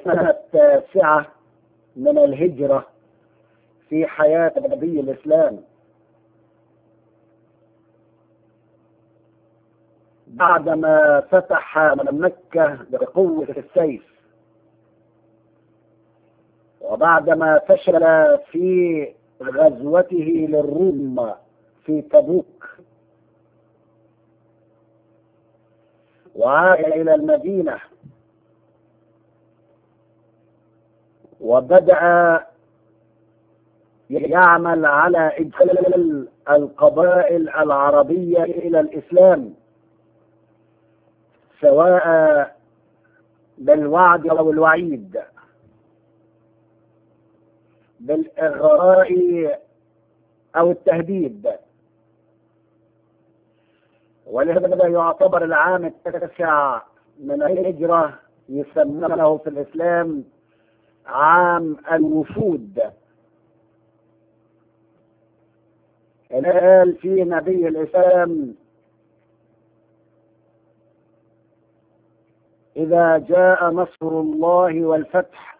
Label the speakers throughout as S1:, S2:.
S1: السنة التاسعة من الهجرة في حياة نبي الإسلام بعدما فتح مكة بقوة السيف وبعدما فشل في غزوته للروم في تبوك وعاد إلى المدينة وبدأ يعمل على إدخال القبائل العربية إلى الإسلام سواء بالوعد أو الوعيد بالإغراء أو التهديد ولهذا يعتبر العام التاسع من الهجرة يسمونه في الإسلام عام الوفود قال في نبي الإسلام إذا جاء نصر الله والفتح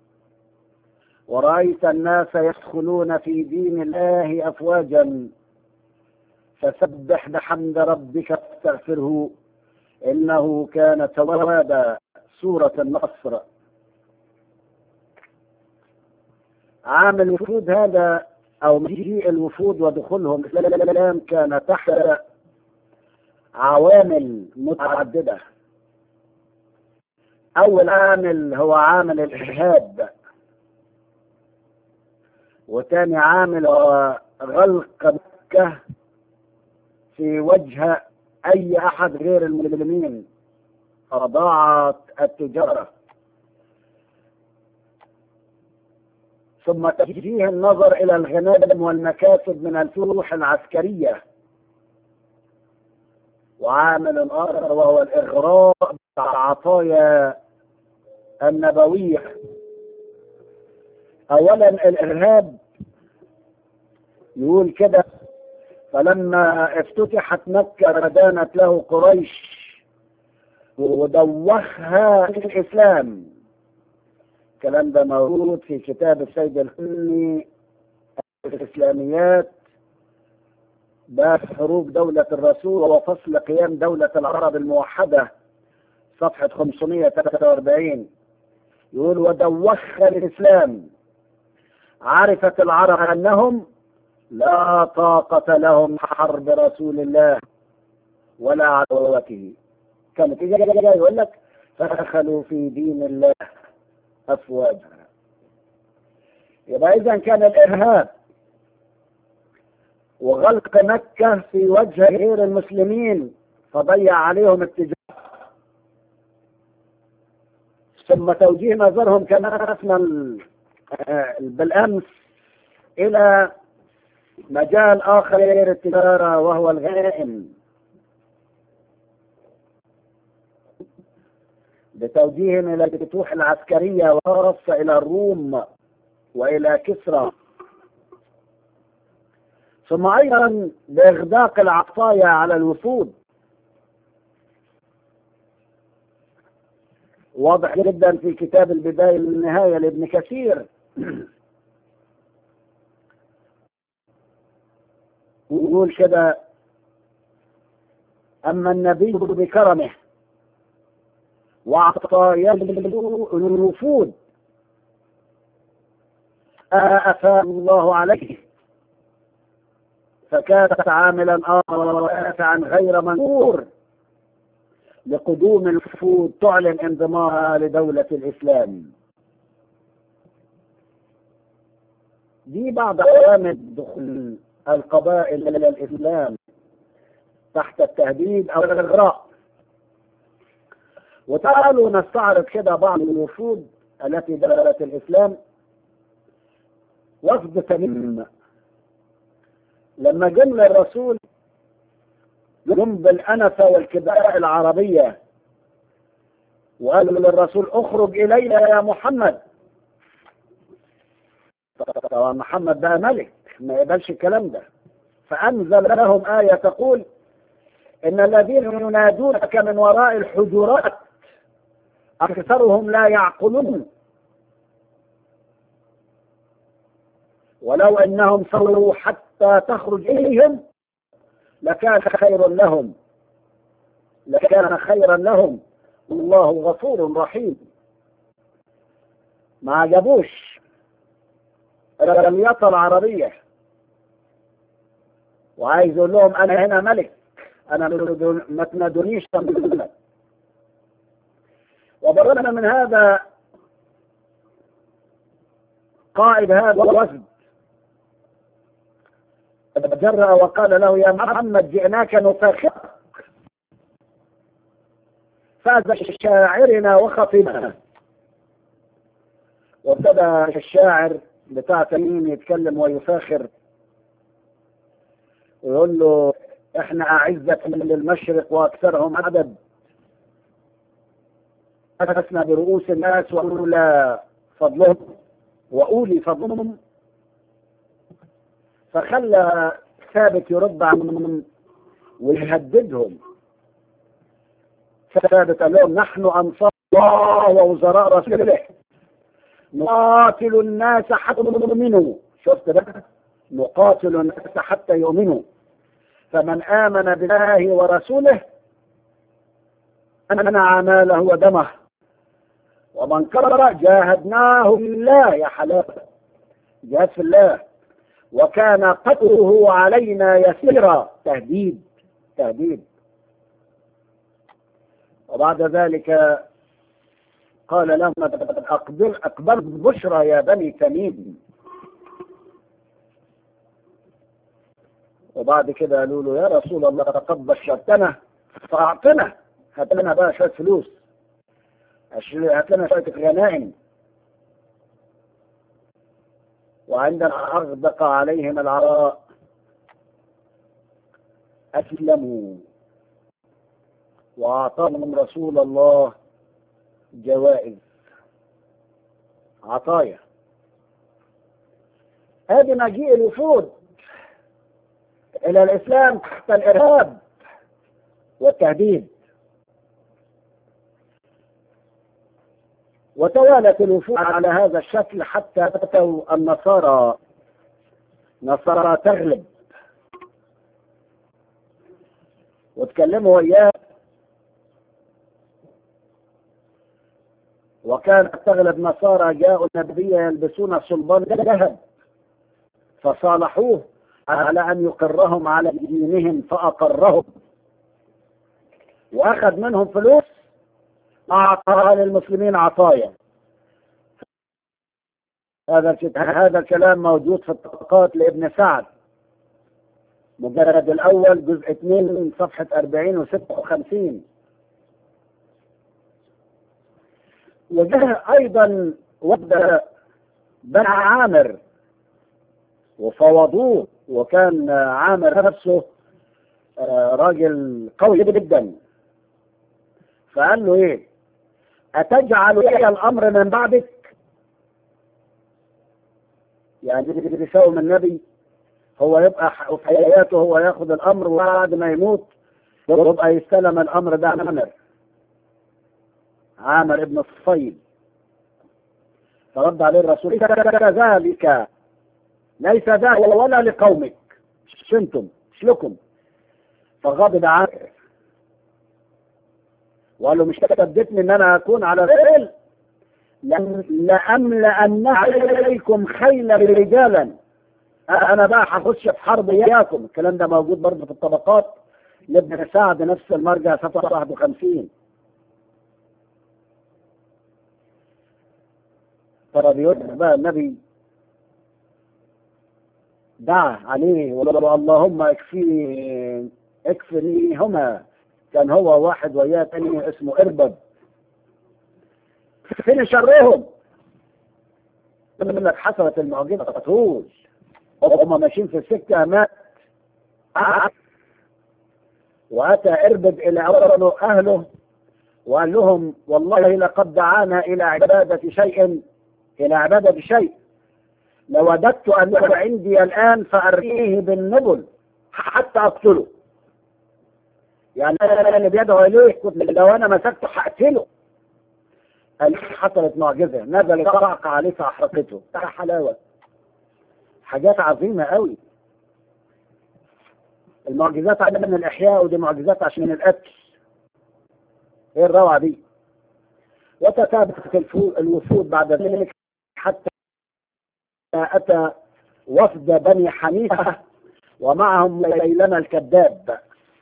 S1: ورأيت الناس يدخلون في دين الله أفواجا فسبح بحمد ربك واستغفره إنه كان توابا سورة النصر عام الوفود هذا أو مجيء الوفود ودخولهم الإسلام كان تحت عوامل متعددة أول عامل هو عامل الإرهاب وثاني عامل هو غلق مكة في وجه أي أحد غير المسلمين فضاعت التجارة ثم توجيه النظر إلى الغنائم والمكاسب من الفروح العسكرية وعامل آخر وهو الإغراء بالعطايا النبوية أولا الإرهاب يقول كده فلما افتتحت مكة ردانت له قريش ودوخها الإسلام الكلام ده موجود في كتاب السيد الخلي الإسلاميات باب حروب دولة الرسول وفصل قيام دولة العرب الموحدة صفحة 543 يقول ودوخ الإسلام عرفت العرب أنهم لا طاقة لهم حرب رسول الله ولا عدوته كانت جاي يقول لك فدخلوا في دين الله أفواجا يبقى إذا كان الإرهاب وغلق مكة في وجه غير المسلمين فضيع عليهم التجارة ثم توجيه نظرهم كما عرفنا بالأمس إلى مجال آخر غير التجارة وهو الغنائم بتوجيههم إلى الفتوح العسكرية وخاصة إلى الروم وإلى كسرى ثم أيضا بإغداق العطايا على الوفود واضح جدا في كتاب البداية والنهاية لابن كثير يقول كده أما النبي بكرمه وعطاياه الوفود أفاء الله عليه فكانت عاملا آخر ونافعا غير منكور لقدوم الوفود تعلن انضمامها لدولة الإسلام دي بعض عوامل دخول القبائل إلى الإسلام تحت التهديد أو الإغراء وتعالوا نستعرض كده بعض الوفود التي دخلت الإسلام وفد تميم لما جم الرسول جم بالأنفة والكباء العربية وقالوا للرسول اخرج إلينا يا محمد طبعا محمد بقى ملك ما يقبلش الكلام ده فأنزل لهم آية تقول إن الذين ينادونك من وراء الحجرات أكثرهم لا يعقلون ولو أنهم صبروا حتى تخرج إليهم لكان خير لهم لكان خيرا لهم الله غفور رحيم ما عجبوش الرياضة العربية وعايز يقول لهم أنا هنا ملك أنا ما تنادونيش ملك وبرنا من هذا قائد هذا الوفد تجرأ وقال له يا محمد جئناك نفاخرك فاز شاعرنا وخطيبنا وابتدى الشاعر بتاع تميم يتكلم ويفاخر ويقول له احنا اعزة للمشرق واكثرهم عدد أسنا برؤوس الناس وأولى فضلهم وأولي فضلهم فخلى ثابت يرد عنهم ويهددهم ثابت قال لهم نحن أنصار الله ووزراء رسوله نقاتل الناس حتى يؤمنوا شفت بقى نقاتل الناس حتى يؤمنوا فمن آمن بالله ورسوله منع ماله ودمه ومن كفر جاهدناه في الله يا حلال جاهد في الله وكان قتله علينا يسيرا تهديد تهديد وبعد ذلك قال لهم أقبل أقبل بشرى يا بني تميم وبعد كده قالوا له يا رسول الله قد بشرتنا فأعطنا هات لنا بقى شوية فلوس هات لنا شوية غنائم وعندما أغدق عليهم العراء أسلموا وأعطاهم رسول الله جوائز عطايا هذه مجيء الوفود إلى الإسلام تحت الإرهاب والتهديد وتوالت الوفود على هذا الشكل حتى أتوا النصارى نصارى تغلب وتكلموا وياه وكانت تغلب نصارى جاءوا النبي يلبسون صلبان ذهب فصالحوه على أن يقرهم على دينهم فأقرهم وأخذ منهم فلوس أعطاها للمسلمين عطايا هذا هذا الكلام موجود في الطبقات لابن سعد مجرد الأول جزء 2 من صفحة 40 و 56 وجاء أيضا وفد بني عامر وفوضوه وكان عامر نفسه راجل قوي جدا فقال له ايه أتجعل لي الأمر من بعدك يعني بيساوم النبي هو يبقى في حياته هو ياخذ الأمر وبعد ما يموت يبقى يستلم الأمر ده عامر عامر ابن الصفيل فرد عليه الرسول ليس ذلك ليس ذلك ولا لقومك مش انتم مش لكم فغضب عامر وقال له مش تثبتني ان انا اكون على فعل لأملأن عليكم خيلا رجالا انا بقى هخش في حرب اياكم الكلام ده موجود برضه في الطبقات لابن سعد نفس المرجع صفحه 51 ترى بيقول بقى النبي دعا عليه وقال له اللهم اكفيني اكفنيهما كان هو واحد وياه تاني اسمه اربد فين شرهم يقول لك حصلت المعجزه طول هم ماشيين في السكه مات واتى اربد الى اهله وقال لهم والله لقد دعانا الى عباده شيء الى عباده شيء لوددت ان يكون عندي الان فارميه بالنبل حتى اقتله يعني انا اللي بيدعو اليه كنت لو انا مسكته هقتله قال حصلت معجزة نزل صعق عليه فأحرقته يا حلاوة حاجات عظيمة قوي المعجزات عشان الإحياء ودي معجزات عشان القتل ايه الروعة دي وتتابعت الوفود بعد ذلك حتى أتى وفد بني حنيفة ومعهم ليلما الكذاب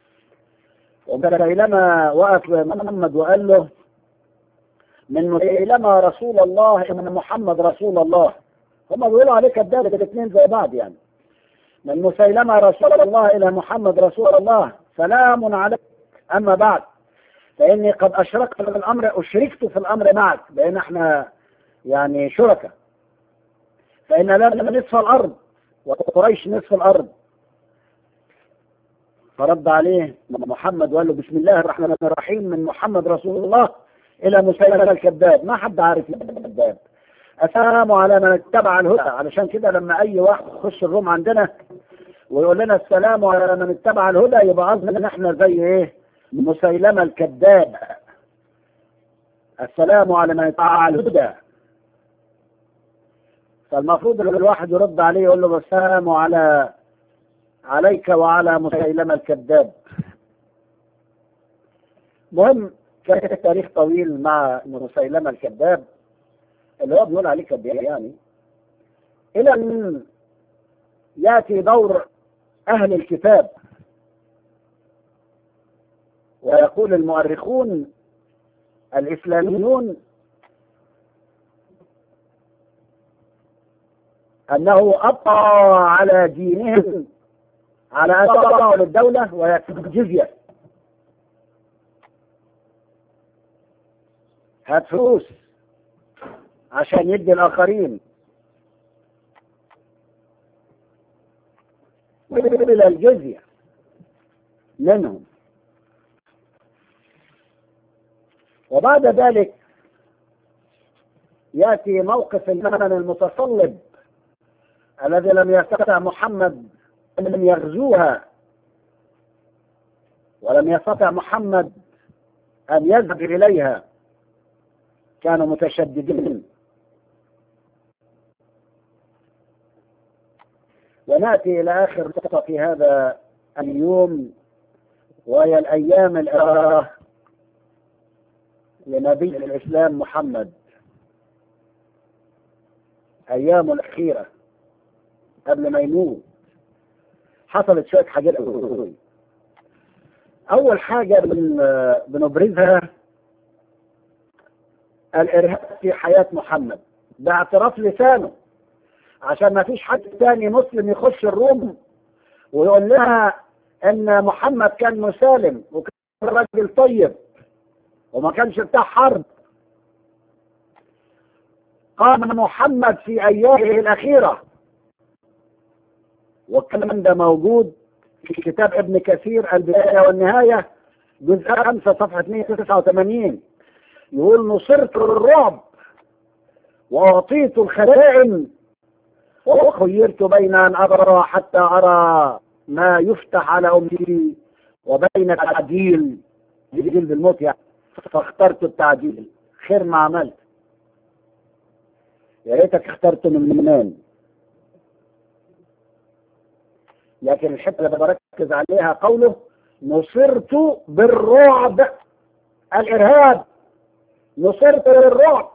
S1: وليلما وقف محمد وقال له من مسيلمة رسول الله من محمد رسول الله هم بيقولوا عليه كذاب الاثنين زي بعض يعني من مسيلمة رسول الله إلى محمد رسول الله سلام عليك أما بعد فإني قد أشركت في الأمر أشركت في الأمر معك لأن احنا يعني شركاء فإن لنا نصف الأرض وقريش نصف الأرض فرد عليه محمد وقال له بسم الله الرحمن الرحيم من محمد رسول الله إلى مسيلمة الكذاب ما حد عارف الكذاب السلام على من اتبع الهدى علشان كده لما أي واحد يخش الروم عندنا ويقول لنا السلام على من اتبع الهدى يبقى قصدنا ان احنا زي ايه مسيلمة الكذاب السلام على من اتبع الهدى فالمفروض ان الواحد يرد عليه يقول له السلام على عليك وعلى مسيلمة الكذاب مهم كان التاريخ طويل مع مسيلمة الكذاب اللي هو بيقول عليه كذاب يعني إلى أن يأتي دور أهل الكتاب ويقول المؤرخون الإسلاميون أنه أبقى على دينهم على أن تضعوا للدولة ويكتب الجزية هات فلوس عشان يدي الآخرين إلى الجزية منهم وبعد ذلك يأتي موقف المهن المتصلب الذي لم يستطع محمد أن يغزوها ولم يستطع محمد أن يذهب إليها كانوا متشددين ونأتي إلى آخر نقطة في هذا اليوم وهي الأيام الأخيرة لنبي الإسلام محمد أيام الأخيرة قبل ما يموت حصلت شوية حاجات أول حاجة بنبرزها الإرهاب في حياة محمد باعتراف لسانه عشان ما فيش حد تاني مسلم يخش الروم ويقول لها ان محمد كان مسالم وكان راجل طيب وما كانش بتاع حرب قام محمد في ايامه الاخيره والكلام ده موجود في كتاب ابن كثير البدايه والنهايه جزء 5 صفحه 189 يقول نصرت الرعب واعطيت الخزائن وخيرت بين أن أرى حتى أرى ما يفتح على أمتي وبين التعديل تعديل بالموت يعني فاخترت التعديل خير ما عملت يا ريتك اخترت من منين لكن الحته اللي بركز عليها قوله نصرت بالرعب الارهاب نصرت بالرعب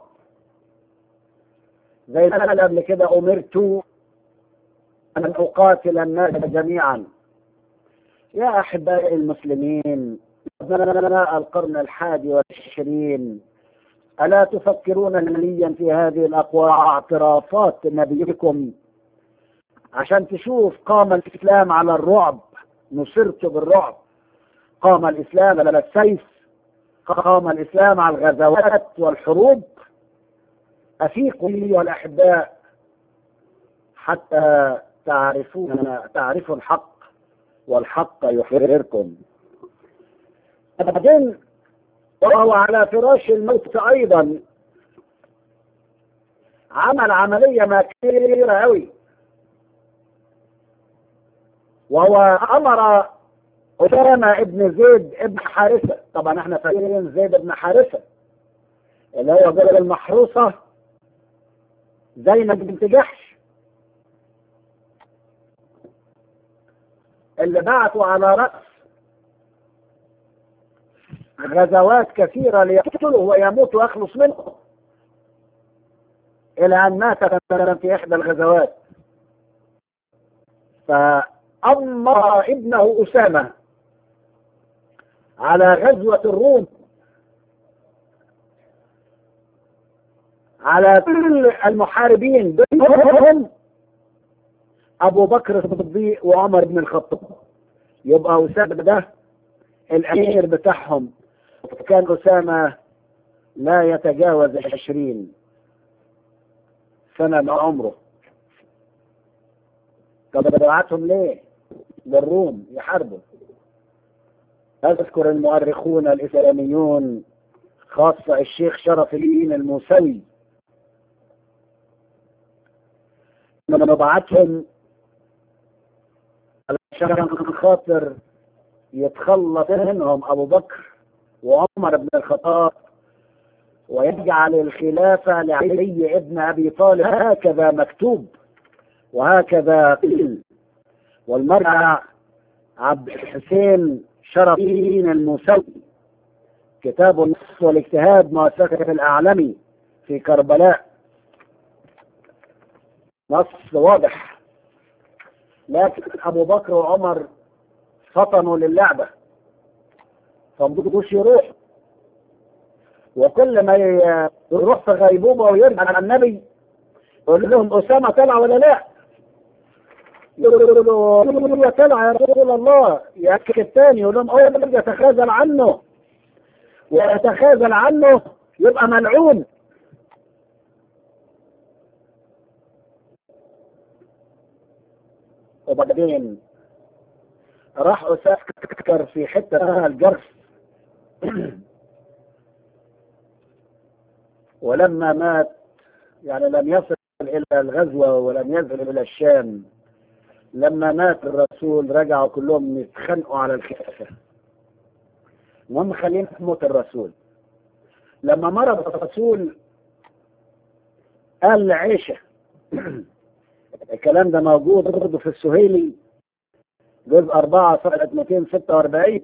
S1: زي ما قال قبل كده امرت ان اقاتل الناس جميعا يا احبائي المسلمين ابناء القرن الحادي والعشرين الا تفكرون مليا في هذه الاقوال اعترافات نبيكم عشان تشوف قام الاسلام على الرعب نصرت بالرعب قام الاسلام على السيف قام الاسلام على الغزوات والحروب أفيقوا أيها الأحباء حتى تعرفون تعرفوا الحق والحق يحرركم بعدين وهو على فراش الموت أيضا عمل عملية مكيرة أوي وهو أمر أسامة ابن زيد ابن حارثة طبعا احنا فاكرين زيد ابن حارثة اللي هو بر المحروسة زينب بنت جحش اللي بعتوا على رأس غزوات كثيرة ليقتله ويموت ويخلص منه إلى أن مات في إحدى الغزوات فأمر ابنه أسامة على غزوة الروم على كل المحاربين بينهم أبو بكر الصديق وعمر بن الخطاب يبقى أسامة ده الأمير بتاعهم كان أسامة لا يتجاوز عشرين سنة من عمره طب بعتهم ليه؟ للروم يحاربوا أذكر المؤرخون الإسلاميون خاصة الشيخ شرف الدين الموسوي لما بعتهم علشان خاطر يتخلص منهم أبو بكر وعمر بن الخطاب ويجعل الخلافة لعلي ابن أبي طالب هكذا مكتوب وهكذا قيل والمرأة عبد الحسين شرف الدين الموسوي كتاب النص والاجتهاد مؤسسة الأعلمي في كربلاء نص واضح لكن أبو بكر وعمر فطنوا للعبة فمضوش يروح وكل ما يروح في غيبوبة ويرجع على النبي يقول لهم أسامة طلع ولا لا يقولوا له طلع يا رسول الله يأكد الثاني يقول لهم أول يتخاذل عنه ويتخاذل عنه يبقى ملعون وبعدين راح أسافر في حتة اسمها الجرس ولما مات يعني لم يصل إلى الغزوة ولم يذهب إلى الشام لما مات الرسول رجعوا كلهم يتخانقوا على الخلافة المهم خلينا في موت الرسول لما مرض الرسول قال لعيشة الكلام ده موجود برضه في السهيلي جزء أربعة صفحة 246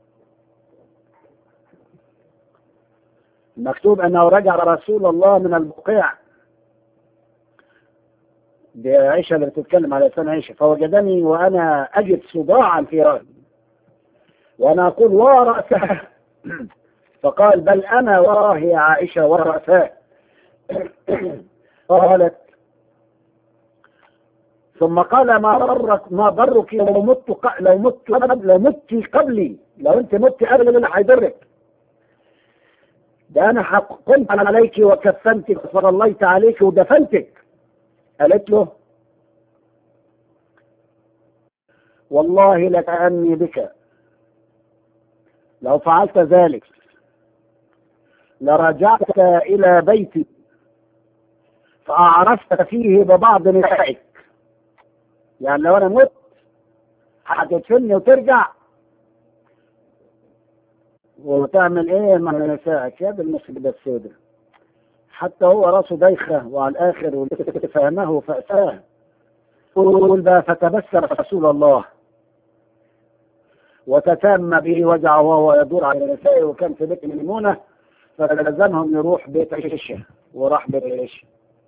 S1: مكتوب أنه رجع رسول الله من البقيع دي عيشة اللي بتتكلم على لسان عيشة فوجدني وأنا أجد صداعا في رأسي وأنا أقول ورأسه فقال بل أنا وراه يا عائشة ورأساه قالت ثم قال ما ضرك ما ضرك لو مت ق... لو مت قبل لو مت قبلي لو انت مت قبل اللي هيضرك ده انا قمت عليك وكفنتك وصليت عليك ودفنتك قالت له والله لكأني بك لو فعلت ذلك لرجعت إلى بيتي فأعرفت فيه ببعض نسائك يعني لو أنا مت هتدفني وترجع وتعمل ايه مع نسائك يا بالمصيبة السوداء حتى هو راسه دايخة وعلى الآخر فهمه فأساه قول بقى فتبسم رسول الله وتتم به وجعه وهو يدور على نسائه وكان في بيت ميمونة فلزمهم يروح بيت عيشة وراح بيت عيشة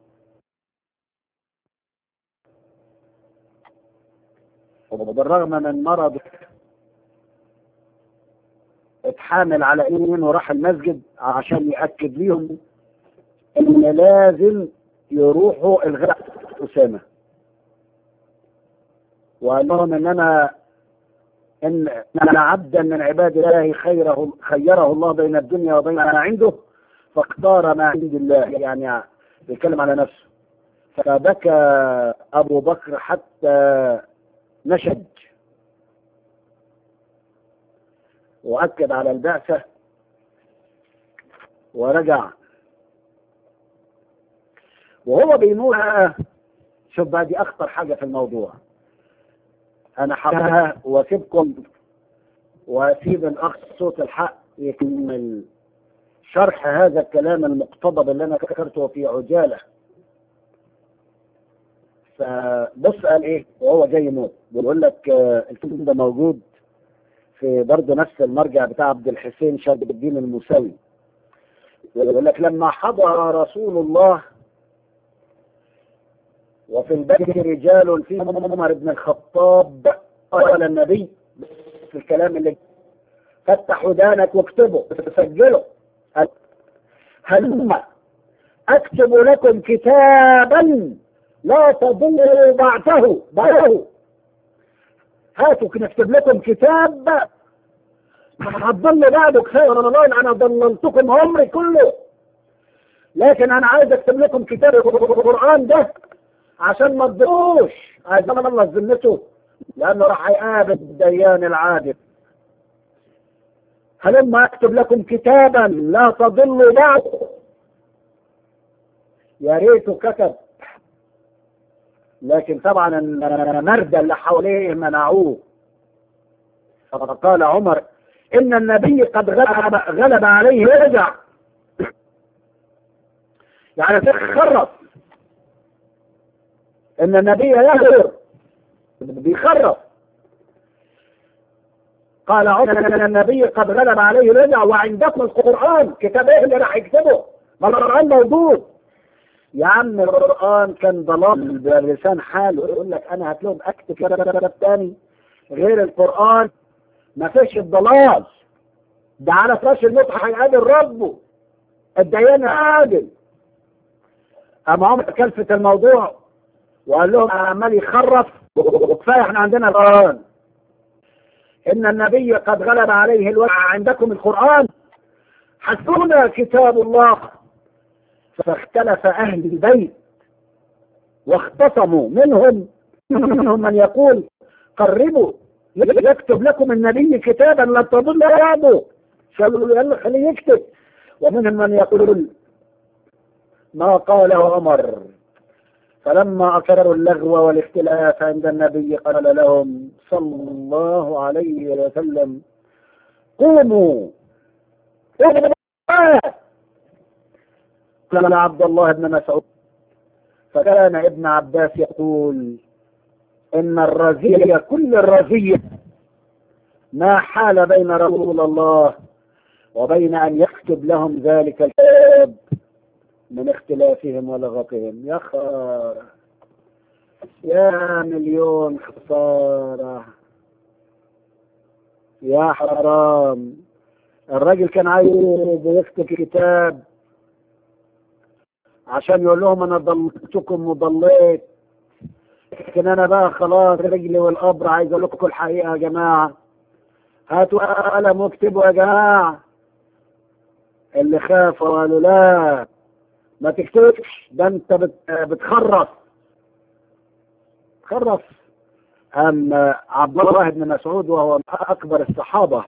S1: وبالرغم من مرضه اتحامل على ايمين وراح المسجد عشان يأكد ليهم ان لازم يروحوا الغاء أسامة وقال لهم ان انا ان انا عبدا من عباد الله خيره خيره الله بين الدنيا وبين ما عنده فاختار ما عند الله يعني بيتكلم على نفسه فبكى ابو بكر حتى نشد واكد على البعثه ورجع وهو بيموت شوف بقى دي اخطر حاجه في الموضوع انا حقها واسيبكم واسيب الاخ صوت الحق يكمل شرح هذا الكلام المقتضب اللي انا ذكرته في عجاله فبص قال ايه وهو جاي يموت بيقول لك آه، الكتاب ده موجود في برضه نفس المرجع بتاع عبد الحسين شاب الدين الموسوي يقول لك لما حضر رسول الله وفي البيت رجال فيهم عمر بن الخطاب قال النبي في الكلام اللي فتح ودانك واكتبه سجله هل اكتب لكم كتابا لا تضلوا بعده بعده هاتوا نكتب لكم كتاب هتضل بعده كفايه والله انا ضللتكم عمري كله لكن انا عايز اكتب لكم كتاب القران ده عشان ما تضيعوش عايز الله ذمته لانه راح يقابل الديان العادل هلما اكتب لكم كتابا لا تضلوا بعده يا ريته كتب لكن طبعا المردة اللي حواليه منعوه فقال عمر ان النبي قد غلب, غلب عليه رجع يعني تخرف ان النبي يهجر بيخرف قال عمر ان النبي قد غلب عليه رجع وعندكم القران كتاب ايه اللي راح يكتبه ما القران موجود يا عم القرآن كان ضلال بلسان حاله يقول لك أنا هتلوم أكتب كتاب تاني غير القرآن ما فيش الضلال ده على فراش الموت هيقابل ربه الديان عادل أما عمر كلفة الموضوع وقال لهم عمال يخرف وكفاية احنا عندنا القرآن إن النبي قد غلب عليه الوجع عندكم القرآن حسبنا كتاب الله فاختلف أهل البيت واختصموا منهم منهم من يقول قربوا يكتب لكم النبي كتابا لا تضل بعده قالوا يلا خليه يكتب ومنهم من يقول ما قاله عمر فلما أكرروا اللغو والاختلاف عند النبي قال لهم صلى الله عليه وسلم قوموا قال عبد الله بن مسعود فكان ابن عباس يقول ان الرزية كل الرزية ما حال بين رسول الله وبين ان يكتب لهم ذلك الكتاب من اختلافهم ولغتهم يا خسارة يا مليون خسارة يا حرام الراجل كان عايز يكتب كتاب عشان يقول لهم انا ضلتكم وضليت لكن انا بقى خلاص رجلي والقبر عايز اقول لكم الحقيقه يا جماعه هاتوا قلم واكتبوا يا جماعه اللي خافوا قالوا لا ما تكتبش ده انت بت... بتخرف خرف أم عبد الله بن مسعود وهو أكبر الصحابة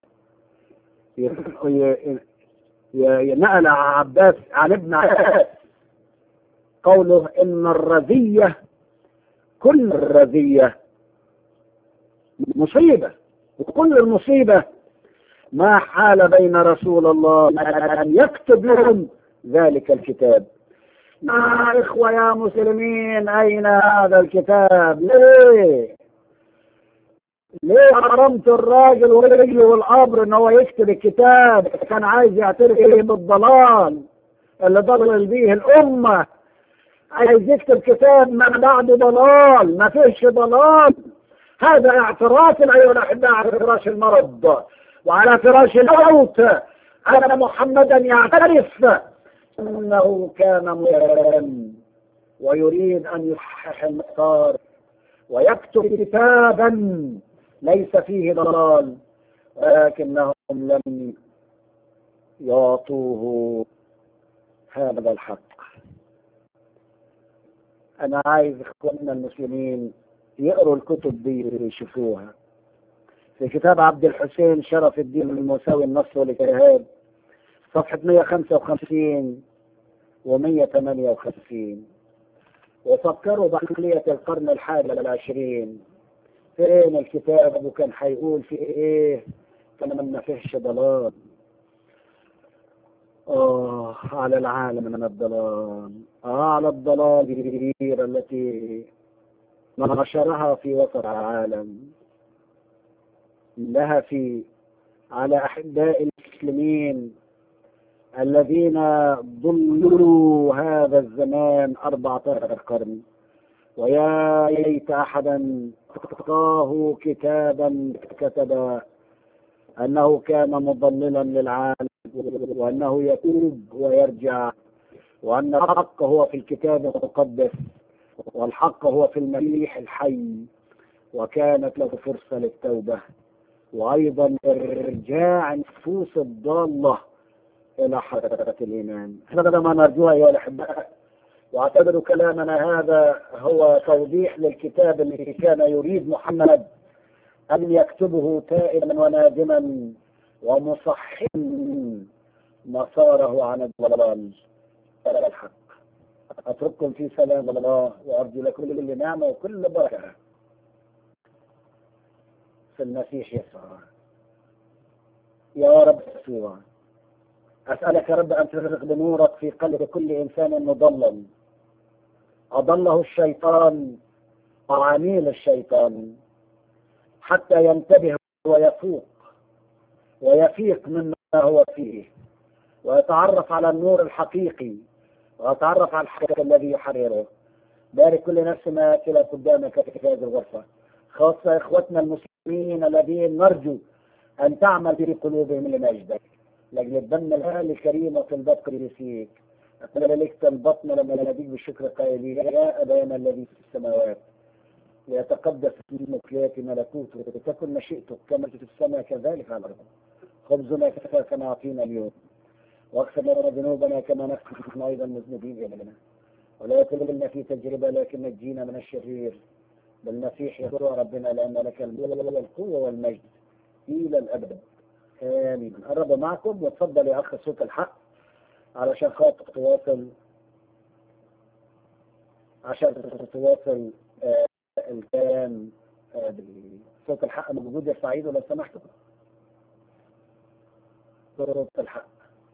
S1: نقل عباس عن ابن عباس قوله إن الرزية كل الرزية مصيبة وكل المصيبة ما حال بين رسول الله أن يكتب لهم ذلك الكتاب يا إخوة يا مسلمين أين هذا الكتاب ليه ليه حرمت الراجل ورجله والقبر ان هو يكتب الكتاب كان عايز يعترف به بالضلال اللي ضلل به الامه عايز يكتب كتاب ما بعد ضلال ما فيش ضلال هذا اعتراف ايها الاحباء على فراش المرض وعلى فراش الموت ان محمدا يعترف انه كان مؤمنا ويريد ان يصحح المسار ويكتب كتابا ليس فيه ضلال ولكنهم لم يعطوه هذا الحق انا عايز اخواننا المسلمين يقروا الكتب دي ويشوفوها في كتاب عبد الحسين شرف الدين المساوي النصر والإرهاب صفحة 155 و 158 وفكروا بعقلية القرن الحادي والعشرين فين الكتاب وكان هيقول في ايه كان ما فيهش ضلال آه على العالم من الضلال آه على الضلال الكبيرة التي نشرها في وسط العالم لها في على أحباء المسلمين الذين ضلوا هذا الزمان أربعة قرن ويا ليت أحدا أعطاه كتابا كتب أنه كان مضللا للعالم وأنه يتوب ويرجع وأن الحق هو في الكتاب المقدس والحق هو في المسيح الحي وكانت له فرصة للتوبة وأيضا إرجاع النفوس الضالة إلى حضرة الإيمان هذا ما نرجوه أيها الأحباء واعتبر كلامنا هذا هو توضيح للكتاب الذي كان يريد محمد أن يكتبه تائبا وندما ومصححا مساره عن الضلال إلى الحق أترككم في سلام الله وأرجو لكم كل نعمة وكل بركة في المسيح يسوع يا رب يسوع أسألك يا رب أن تفرق بنورك في قلب كل إنسان مضلل أضله الشيطان وعميل الشيطان حتى ينتبه ويفوق ويفيق مما هو فيه ويتعرف على النور الحقيقي ويتعرف على الحق الذي يحرره بارك كل نفس ما كلا قدامك في هذه الغرفة خاصة إخوتنا المسلمين الذين نرجو أن تعمل في قلوبهم لمجدك لأجل الدم الغالي الكريم وطلبات قديسيك أقبل لك البطن لما ناديك بالشكر قائلين يا أبانا الذي في السماوات ليتقدس اسمك ليأتي ملكوتك وتكن مشيئتك كما في السماء كذلك على الأرض خبزنا كفاك أعطينا اليوم واغفر لنا ذنوبنا كما نغفر نحن أيضا مذنبين إلينا ولا يكلمنا في تجربة لكن نجينا من الشرير بالمسيح يسوع ربنا لأن لك القوة والمجد إلى الأبد آمين الرب معكم وتفضل يا أخ صوت الحق علشان خاطر تواصل عشان تواصل آه الكلام آه صوت الحق موجود يا سعيد لو سمحتوا صوت الحق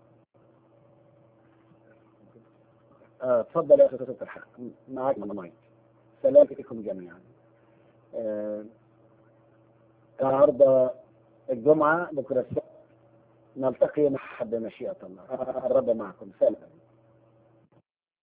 S1: آه، تفضل يا اخي صوت الحق معاك المايك سلام بكم جميعا آه، النهارده الجمعه بكره السبت نلتقي مع بمشيئه الله الرب معكم سلام